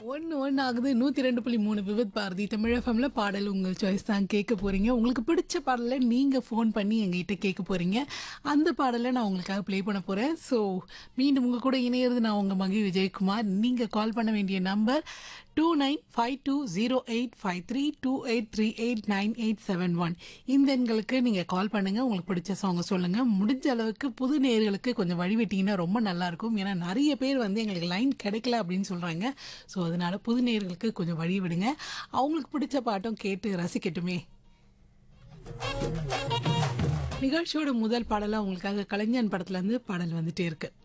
ஒன்று ஒன்று ஆகுது நூற்றி ரெண்டு புள்ளி மூணு விவித் பாரதி தமிழ் எஃப்எம்ல பாடல் உங்கள் சாய்ஸ் தான் கேட்க போகிறீங்க உங்களுக்கு பிடிச்ச பாடலை நீங்கள் ஃபோன் பண்ணி எங்ககிட்ட கேட்க போகிறீங்க அந்த பாடலை நான் உங்களுக்காக ப்ளே பண்ண போகிறேன் ஸோ மீண்டும் உங்கள் கூட இணையிறது நான் உங்கள் மகி விஜயகுமார் நீங்கள் கால் பண்ண வேண்டிய number two nine five two zero eight five three two eight three eight nine eight seven one இந்த எண்களுக்கு நீங்கள் கால் பண்ணுங்கள் உங்களுக்கு பிடிச்ச சாங்கை சொல்லுங்கள் முடிஞ்ச அளவுக்கு புது நேயர்களுக்கு கொஞ்சம் வழி விட்டீங்கன்னா ரொம்ப நல்லாயிருக்கும் ஏன்னா நிறைய பேர் வந்து எங்களுக்கு லைன் கிடைக்கல அப்படின்னு சொல்கிறாங்க ஸோ அதனால புது நேயர்களுக்கு கொஞ்சம் வழி விடுங்க அவங்களுக்கு பிடிச்ச பாட்டும் கேட்டு ரசிக்கட்டுமே நிகழ்ச்சியோட முதல் பாடலாக உங்களுக்காக கலைஞன் படத்துலேருந்து பாடல் வந்துட்டே இருக்கு